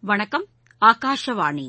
வணக்கம் ஆகாஷவாணி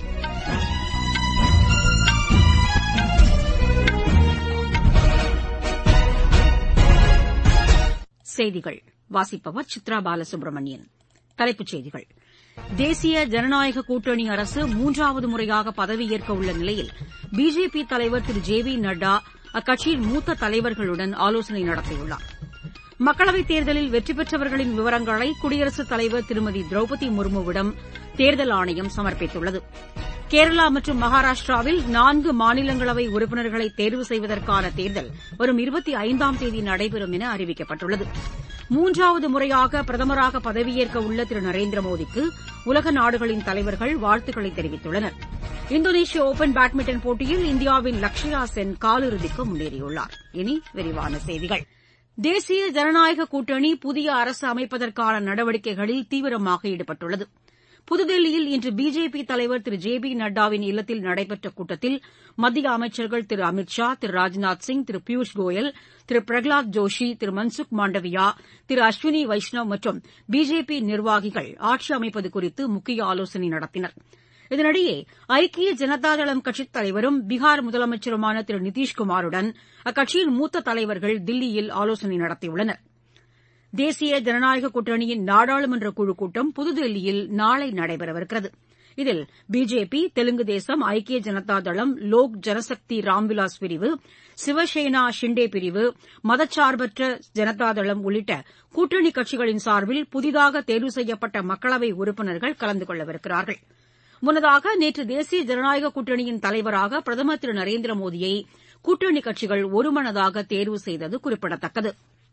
செய்திகள் வாசிப்பவர் சித்ரா பாலசுப்ரமணியன் தலைப்புச் செய்திகள் தேசிய ஜனநாயக கூட்டணி அரசு மூன்றாவது முறையாக பதவியேற்க உள்ள நிலையில் பிஜேபி தலைவர் திரு ஜே பி நட்டா அக்கட்சியின் மூத்த தலைவர்களுடன் ஆலோசனை நடத்தியுள்ளார் மக்களவைத் தேர்தலில் வெற்றி பெற்றவர்களின் விவரங்களை குடியரசுத் தலைவர் திருமதி திரௌபதி முர்முவிடம் தேர்தல் ஆணையம் சமர்ப்பித்துள்ளது கேரளா மற்றும் மகாராஷ்டிராவில் நான்கு மாநிலங்களவை உறுப்பினர்களை தேர்வு செய்வதற்கான தேர்தல் வரும் இருபத்தி ஐந்தாம் தேதி நடைபெறும் என அறிவிக்கப்பட்டுள்ளது மூன்றாவது முறையாக பிரதமராக பதவியேற்க உள்ள திரு நரேந்திர மோடிக்கு உலக நாடுகளின் தலைவர்கள் வாழ்த்துக்களை தெரிவித்துள்ளனர் இந்தோனேஷிய ஒபன் பேட்மிண்டன் போட்டியில் இந்தியாவின் லக்ஷயா சென் காலிறுதிக்கு முன்னேறியுள்ளார் இனி விரிவான செய்திகள் தேசிய ஜனநாயக கூட்டணி புதிய அரசு அமைப்பதற்கான நடவடிக்கைகளில் தீவிரமாக ஈடுபட்டுள்ளது புதுதில்லியில் இன்று பிஜேபி தலைவர் திரு ஜே பி நட்டாவின் இல்லத்தில் நடைபெற்ற கூட்டத்தில் மத்திய அமைச்சர்கள் திரு அமித் ஷா திரு ராஜ்நாத் சிங் திரு பியூஷ் கோயல் திரு பிரகலாத் ஜோஷி திரு மன்சுக் மாண்டவியா திரு அஸ்வினி வைஷ்ணவ் மற்றும் பிஜேபி நிர்வாகிகள் ஆட்சி அமைப்பது குறித்து முக்கிய ஆலோசனை நடத்தினர் இதனிடையே ஐக்கிய ஜனதாதளம் கட்சித் தலைவரும் பீகார் முதலமைச்சருமான திரு நிதிஷ்குமாருடன் அக்கட்சியின் மூத்த தலைவர்கள் தில்லியில் ஆலோசனை நடத்தியுள்ளனர் தேசிய ஜனநாயக கூட்டணியின் நாடாளுமன்ற குழு கூட்டம் புதுதில்லியில் நாளை நடைபெறவிருக்கிறது இதில் பிஜேபி தெலுங்கு தேசம் ஐக்கிய ஜனதாதளம் லோக் ஜனசக்தி ராம்விலாஸ் பிரிவு சிவசேனா ஷிண்டே பிரிவு மதச்சார்பற்ற ஜனதாதளம் உள்ளிட்ட கூட்டணி கட்சிகளின் சார்பில் புதிதாக தேர்வு செய்யப்பட்ட மக்களவை உறுப்பினர்கள் கலந்து கொள்ளவிருக்கிறார்கள் முன்னதாக நேற்று தேசிய ஜனநாயக கூட்டணியின் தலைவராக பிரதமர் திரு நரேந்திர மோடியை கூட்டணி கட்சிகள் ஒருமனதாக தேர்வு செய்தது குறிப்பிடத்தக்கது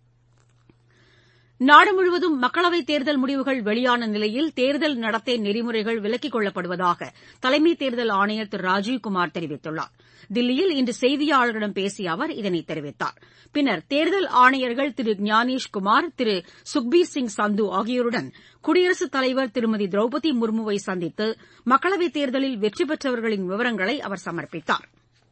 நாடு முழுவதும் மக்களவைத் தேர்தல் முடிவுகள் வெளியான நிலையில் தேர்தல் நடத்தை நெறிமுறைகள் விலக்கிக் கொள்ளப்படுவதாக தலைமை தேர்தல் ஆணையர் திரு ராஜீவ்குமார் தெரிவித்துள்ளார் தில்லியில் இன்று செய்தியாளர்களிடம் பேசிய அவர் இதனை தெரிவித்தார் பின்னர் தேர்தல் ஆணையர்கள் திரு ஞானேஷ்குமார் திரு சுக்பீர் சிங் சந்து ஆகியோருடன் குடியரசுத் தலைவர் திருமதி திரௌபதி முர்முவை சந்தித்து மக்களவைத் தேர்தலில் வெற்றி பெற்றவர்களின் விவரங்களை அவர் சமர்ப்பித்தார்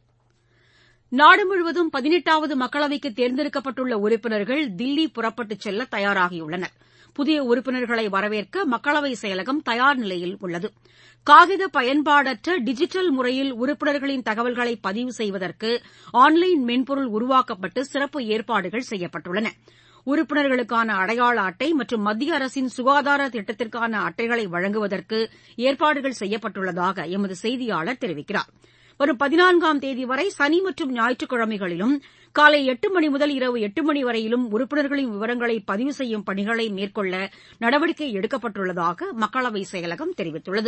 நாடு முழுவதும் பதினெட்டாவது மக்களவைக்கு தேர்ந்தெடுக்கப்பட்டுள்ள உறுப்பினர்கள் தில்லி புறப்பட்டுச் செல்ல தயாராகியுள்ளனர் புதிய உறுப்பினர்களை வரவேற்க மக்களவை செயலகம் தயார் நிலையில் உள்ளது காகித பயன்பாடற்ற டிஜிட்டல் முறையில் உறுப்பினர்களின் தகவல்களை பதிவு செய்வதற்கு ஆன்லைன் மென்பொருள் உருவாக்கப்பட்டு சிறப்பு ஏற்பாடுகள் செய்யப்பட்டுள்ளன உறுப்பினர்களுக்கான அடையாள அட்டை மற்றும் மத்திய அரசின் சுகாதார திட்டத்திற்கான அட்டைகளை வழங்குவதற்கு ஏற்பாடுகள் செய்யப்பட்டுள்ளதாக எமது செய்தியாளர் தெரிவிக்கிறார் வரும் பதினான்காம் தேதி வரை சனி மற்றும் ஞாயிற்றுக்கிழமைகளிலும் காலை எட்டு மணி முதல் இரவு எட்டு மணி வரையிலும் உறுப்பினர்களின் விவரங்களை பதிவு செய்யும் பணிகளை மேற்கொள்ள நடவடிக்கை எடுக்கப்பட்டுள்ளதாக மக்களவை செயலகம் தெரிவித்துள்ளது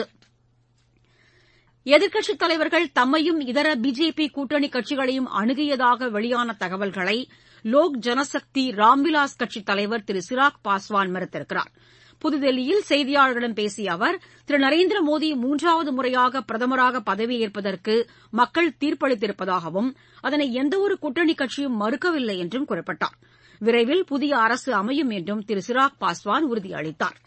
எதிர்க்கட்சித் தலைவர்கள் தம்மையும் இதர பிஜேபி கூட்டணி கட்சிகளையும் அணுகியதாக வெளியான தகவல்களை லோக் ஜனசக்தி ராம்விலாஸ் கட்சித் தலைவர் திரு சிராக் பாஸ்வான் மறுத்திருக்கிறார் புதுதில்லியில் செய்தியாளர்களிடம் பேசிய அவர் திரு நரேந்திர மோடி மூன்றாவது முறையாக பிரதமராக பதவியேற்பதற்கு மக்கள் தீர்ப்பளித்திருப்பதாகவும் அதனை எந்தவொரு கூட்டணி கட்சியும் மறுக்கவில்லை என்றும் குறிப்பிட்டார் விரைவில் புதிய அரசு அமையும் என்றும் திரு சிராக் பாஸ்வான் உறுதியளித்தார்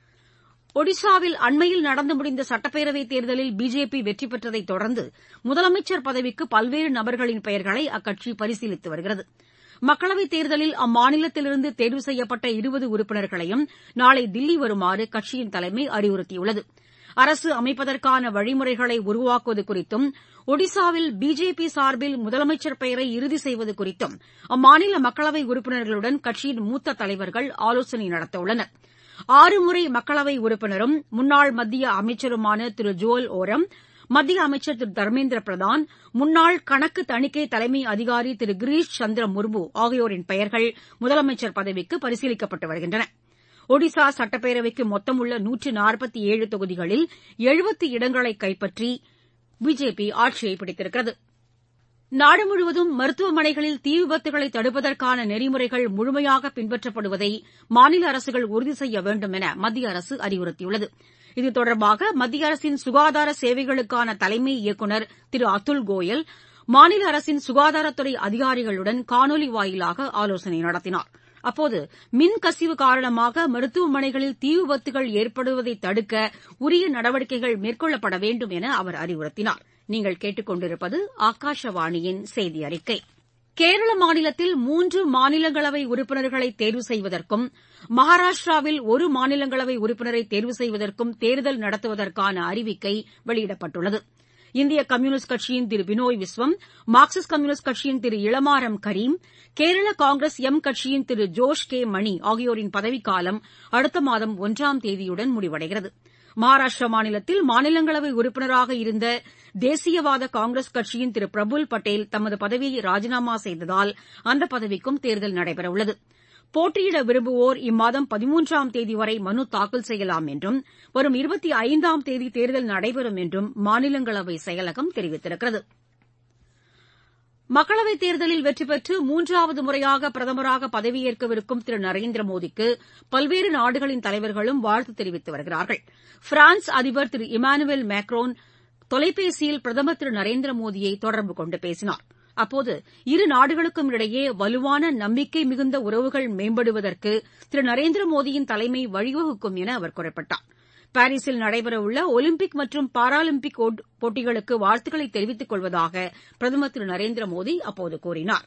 ஒடிசாவில் அண்மையில் நடந்து முடிந்த சட்டப்பேரவைத் தேர்தலில் பிஜேபி வெற்றி பெற்றதைத் தொடர்ந்து முதலமைச்சர் பதவிக்கு பல்வேறு நபர்களின் பெயர்களை அக்கட்சி பரிசீலித்து வருகிறது மக்களவைத் தேர்தலில் அம்மாநிலத்திலிருந்து தேர்வு செய்யப்பட்ட இருபது உறுப்பினர்களையும் நாளை தில்லி வருமாறு கட்சியின் தலைமை அறிவுறுத்தியுள்ளது அரசு அமைப்பதற்கான வழிமுறைகளை உருவாக்குவது குறித்தும் ஒடிசாவில் பிஜேபி சார்பில் முதலமைச்சர் பெயரை இறுதி செய்வது குறித்தும் அம்மாநில மக்களவை உறுப்பினர்களுடன் கட்சியின் மூத்த தலைவர்கள் ஆலோசனை நடத்தவுள்ளனர் ஆறு முறை மக்களவை உறுப்பினரும் முன்னாள் மத்திய அமைச்சருமான திரு ஜுவல் ஓரம் மத்திய அமைச்சர் திரு தர்மேந்திர பிரதான் முன்னாள் கணக்கு தணிக்கை தலைமை அதிகாரி திரு கிரீஷ் சந்திர முர்மு ஆகியோரின் பெயர்கள் முதலமைச்சர் பதவிக்கு பரிசீலிக்கப்பட்டு வருகின்றன ஒடிசா சட்டப்பேரவைக்கு மொத்தமுள்ள நூற்று நாற்பத்தி ஏழு தொகுதிகளில் எழுபத்து இடங்களை கைப்பற்றி பிஜேபி ஆட்சியை பிடித்திருக்கிறது நாடு முழுவதும் மருத்துவமனைகளில் தீ விபத்துகளை தடுப்பதற்கான நெறிமுறைகள் முழுமையாக பின்பற்றப்படுவதை மாநில அரசுகள் உறுதி செய்ய வேண்டும் என மத்திய அரசு அறிவுறுத்தியுள்ளது இது தொடர்பாக மத்திய அரசின் சுகாதார சேவைகளுக்கான தலைமை இயக்குநர் திரு அதுல் கோயல் மாநில அரசின் சுகாதாரத்துறை அதிகாரிகளுடன் காணொலி வாயிலாக ஆலோசனை நடத்தினார் அப்போது மின்கசிவு காரணமாக மருத்துவமனைகளில் தீ விபத்துகள் ஏற்படுவதை தடுக்க உரிய நடவடிக்கைகள் மேற்கொள்ளப்பட வேண்டும் என அவர் அறிவுறுத்தினார் நீங்கள் கேட்டுக் கொண்டிருப்பது ஆகாஷவாணியின் செய்தி அறிக்கை கேரள மாநிலத்தில் மூன்று மாநிலங்களவை உறுப்பினர்களை தேர்வு செய்வதற்கும் மகாராஷ்டிராவில் ஒரு மாநிலங்களவை உறுப்பினரை தேர்வு செய்வதற்கும் தேர்தல் நடத்துவதற்கான அறிவிக்கை வெளியிடப்பட்டுள்ளது இந்திய கம்யூனிஸ்ட் கட்சியின் திரு பினோய் விஸ்வம் மார்க்சிஸ்ட் கம்யூனிஸ்ட் கட்சியின் திரு இளமாரம் கரீம் கேரள காங்கிரஸ் எம் கட்சியின் திரு ஜோஷ் கே மணி ஆகியோரின் பதவிக்காலம் அடுத்த மாதம் ஒன்றாம் தேதியுடன் முடிவடைகிறது மகாராஷ்டிரா மாநிலத்தில் மாநிலங்களவை உறுப்பினராக இருந்த தேசியவாத காங்கிரஸ் கட்சியின் திரு பிரபுல் பட்டேல் தமது பதவியை ராஜினாமா செய்ததால் அந்த பதவிக்கும் தேர்தல் நடைபெறவுள்ளது போட்டியிட விரும்புவோர் இம்மாதம் பதிமூன்றாம் தேதி வரை மனு தாக்கல் செய்யலாம் என்றும் வரும் இருபத்தி ஐந்தாம் தேதி தேர்தல் நடைபெறும் என்றும் மாநிலங்களவை செயலகம் தெரிவித்திருக்கிறது மக்களவைத் தேர்தலில் வெற்றி பெற்று மூன்றாவது முறையாக பிரதமராக பதவியேற்கவிருக்கும் திரு நரேந்திர மோடிக்கு பல்வேறு நாடுகளின் தலைவர்களும் வாழ்த்து தெரிவித்து வருகிறார்கள் பிரான்ஸ் அதிபர் திரு இமானுவேல் மேக்ரோன் தொலைபேசியில் பிரதமர் திரு நரேந்திர மோடியை தொடர்பு கொண்டு பேசினார் அப்போது இரு நாடுகளுக்கும் இடையே வலுவான நம்பிக்கை மிகுந்த உறவுகள் மேம்படுவதற்கு திரு நரேந்திர மோடியின் தலைமை வழிவகுக்கும் என அவர் குறிப்பிட்டார் பாரீஸில் நடைபெறவுள்ள ஒலிம்பிக் மற்றும் பாராலிம்பிக் போட்டிகளுக்கு வாழ்த்துக்களை தெரிவித்துக் கொள்வதாக பிரதமர் திரு நரேந்திர மோடி அப்போது கூறினார்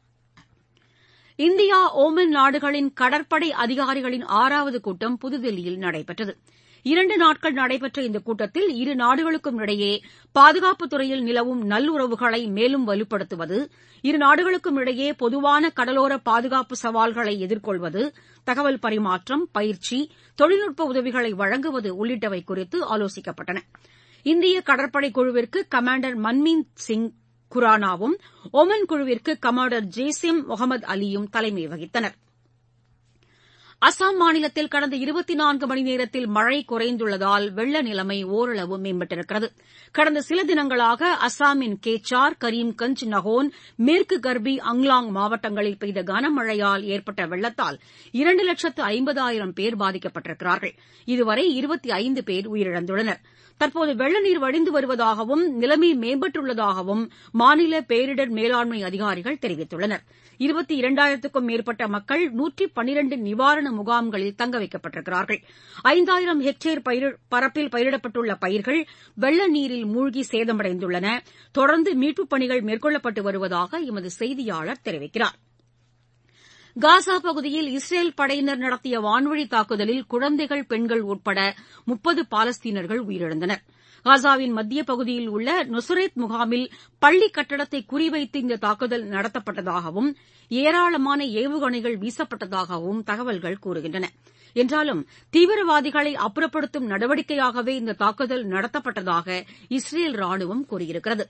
இந்தியா ஒமன் நாடுகளின் கடற்படை அதிகாரிகளின் ஆறாவது கூட்டம் புதுதில்லியில் நடைபெற்றது இரண்டு நாட்கள் நடைபெற்ற இந்த கூட்டத்தில் இரு நாடுகளுக்கும் இடையே பாதுகாப்புத் துறையில் நிலவும் நல்லுறவுகளை மேலும் வலுப்படுத்துவது இரு நாடுகளுக்கும் இடையே பொதுவான கடலோர பாதுகாப்பு சவால்களை எதிர்கொள்வது தகவல் பரிமாற்றம் பயிற்சி தொழில்நுட்ப உதவிகளை வழங்குவது உள்ளிட்டவை குறித்து ஆலோசிக்கப்பட்டன இந்திய கடற்படை குழுவிற்கு கமாண்டர் மன்மீன் சிங் குரானாவும் ஒமன் குழுவிற்கு கமாண்டர் ஜேசிம் முகமது அலியும் தலைமை வகித்தனா் அசாம் மாநிலத்தில் கடந்த இருபத்தி நான்கு மணி நேரத்தில் மழை குறைந்துள்ளதால் வெள்ள நிலைமை ஓரளவு மேம்பட்டிருக்கிறது கடந்த சில தினங்களாக அசாமின் கேச்சார் கரீம்கஞ்ச் நகோன் மேற்கு கர்பி அங்லாங் மாவட்டங்களில் பெய்த கனமழையால் ஏற்பட்ட வெள்ளத்தால் இரண்டு லட்சத்து ஐம்பதாயிரம் பேர் பாதிக்கப்பட்டிருக்கிறார்கள் இதுவரை இருபத்தி ஐந்து பேர் உயிரிழந்துள்ளனர் தற்போது வெள்ள நீர் வடிந்து வருவதாகவும் நிலைமை மேம்பட்டுள்ளதாகவும் மாநில பேரிடர் மேலாண்மை அதிகாரிகள் தெரிவித்துள்ளனர் இருபத்தி இரண்டாயிரத்துக்கும் மேற்பட்ட மக்கள் நூற்றி பன்னிரண்டு நிவாரண முகாம்களில் தங்க வைக்கப்பட்டிருக்கிறார்கள் ஐந்தாயிரம் ஹெக்டேர் பரப்பில் பயிரிடப்பட்டுள்ள பயிர்கள் வெள்ள நீரில் மூழ்கி சேதமடைந்துள்ளன தொடர்ந்து மீட்புப் பணிகள் மேற்கொள்ளப்பட்டு வருவதாக எமது செய்தியாளர் தெரிவிக்கிறார் காசா பகுதியில் இஸ்ரேல் படையினர் நடத்திய வான்வழி தாக்குதலில் குழந்தைகள் பெண்கள் உட்பட முப்பது பாலஸ்தீனர்கள் உயிரிழந்தனர் காசாவின் மத்திய பகுதியில் உள்ள நொசரேத் முகாமில் பள்ளி கட்டடத்தை குறிவைத்து இந்த தாக்குதல் நடத்தப்பட்டதாகவும் ஏராளமான ஏவுகணைகள் வீசப்பட்டதாகவும் தகவல்கள் கூறுகின்றன என்றாலும் தீவிரவாதிகளை அப்புறப்படுத்தும் நடவடிக்கையாகவே இந்த தாக்குதல் நடத்தப்பட்டதாக இஸ்ரேல் ராணுவம் கூறியிருக்கிறது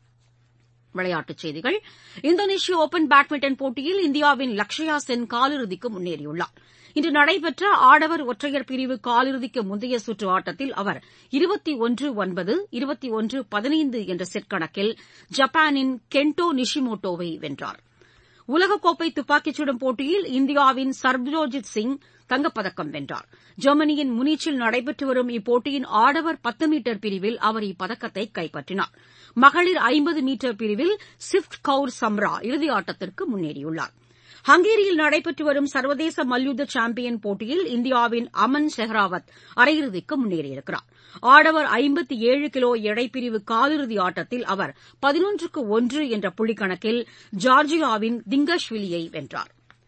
விளையாட்டுச் செய்திகள் இந்தோனேஷிய ஒபன் பேட்மிண்டன் போட்டியில் இந்தியாவின் லக்ஷயா சென் காலிறுதிக்கு முன்னேறியுள்ளார் இன்று நடைபெற்ற ஆடவர் ஒற்றையர் பிரிவு காலிறுதிக்கு முந்தைய சுற்று ஆட்டத்தில் அவர் இருபத்தி ஒன்று ஒன்பது இருபத்தி ஒன்று பதினைந்து என்ற செட் கணக்கில் ஜப்பானின் கென்டோ நிஷிமோட்டோவை வென்றார் உலகக்கோப்பை துப்பாக்கிச் சுடும் போட்டியில் இந்தியாவின் சர்ப்ஜோஜித் சிங் தங்கப்பதக்கம் வென்றார் ஜெர்மனியின் முனிச்சில் நடைபெற்று வரும் இப்போட்டியின் ஆடவர் பத்து மீட்டர் பிரிவில் அவர் இப்பதக்கத்தை கைப்பற்றினார் மகளிர் ஐம்பது மீட்டர் பிரிவில் சிவ்ட் கவுர் சம்ரா இறுதியாட்டத்திற்கு முன்னேறியுள்ளார் ஹங்கேரியில் நடைபெற்று வரும் சர்வதேச மல்யுத்த சாம்பியன் போட்டியில் இந்தியாவின் அமன் ஷெஹ்ராவத் அரையிறுதிக்கு முன்னேறியிருக்கிறார் ஆடவர் ஐம்பத்தி ஏழு கிலோ எடைப்பிரிவு காலிறுதி ஆட்டத்தில் அவர் பதினொன்றுக்கு ஒன்று என்ற புள்ளிக்கணக்கில் ஜார்ஜியாவின் திங்கஷ்விலியை வென்றார்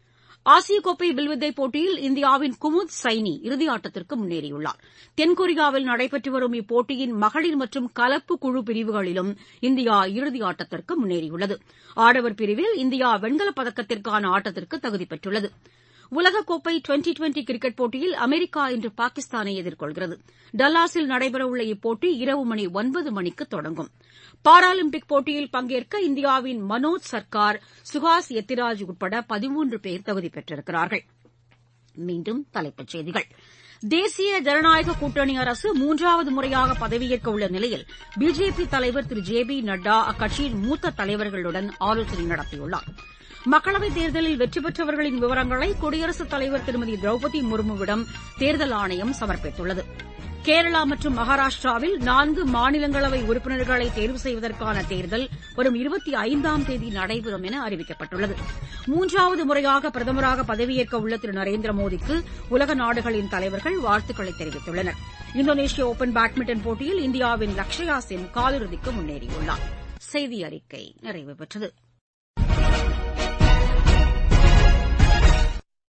ஆசிய கோப்பை வில்வித்தை போட்டியில் இந்தியாவின் குமுத் சைனி இறுதியாட்டத்திற்கு முன்னேறியுள்ளார் தென்கொரியாவில் நடைபெற்று வரும் இப்போட்டியின் மகளிர் மற்றும் கலப்பு குழு பிரிவுகளிலும் இந்தியா இறுதியாட்டத்திற்கு முன்னேறியுள்ளது ஆடவர் பிரிவில் இந்தியா வெண்கலப் பதக்கத்திற்கான ஆட்டத்திற்கு தகுதி பெற்றுள்ளது உலகக்கோப்பை டுவெண்டி டுவெண்டி கிரிக்கெட் போட்டியில் அமெரிக்கா இன்று பாகிஸ்தானை எதிர்கொள்கிறது டல்லாஸில் நடைபெறவுள்ள இப்போட்டி இரவு மணி ஒன்பது மணிக்கு தொடங்கும் பாராலிம்பிக் போட்டியில் பங்கேற்க இந்தியாவின் மனோஜ் சர்க்கார் சுஹாஸ் எத்திராஜ் உட்பட பதிமூன்று பேர் தகுதி பெற்றிருக்கிறார்கள் மீண்டும் தலைப்புச் செய்திகள் தேசிய ஜனநாயக கூட்டணி அரசு மூன்றாவது முறையாக பதவியேற்க உள்ள நிலையில் பிஜேபி தலைவர் திரு ஜே பி நட்டா அக்கட்சியின் மூத்த தலைவர்களுடன் ஆலோசனை நடத்தியுள்ளார் மக்களவைத் தேர்தலில் வெற்றி பெற்றவர்களின் விவரங்களை குடியரசுத் தலைவர் திருமதி திரௌபதி முர்முவிடம் தேர்தல் ஆணையம் சமர்ப்பித்துள்ளது கேரளா மற்றும் மகாராஷ்டிராவில் நான்கு மாநிலங்களவை உறுப்பினர்களை தேர்வு செய்வதற்கான தேர்தல் வரும் இருபத்தி ஐந்தாம் தேதி நடைபெறும் என அறிவிக்கப்பட்டுள்ளது மூன்றாவது முறையாக பிரதமராக பதவியேற்க உள்ள திரு நரேந்திர மோடிக்கு உலக நாடுகளின் தலைவர்கள் வாழ்த்துக்களை தெரிவித்துள்ளனர் இந்தோனேஷிய ஒபன் பேட்மிண்டன் போட்டியில் இந்தியாவின் லக்ஷயா சென் காலிறுதிக்கு முன்னேறியுள்ளார் செய்தி அறிக்கை நிறைவு பெற்றது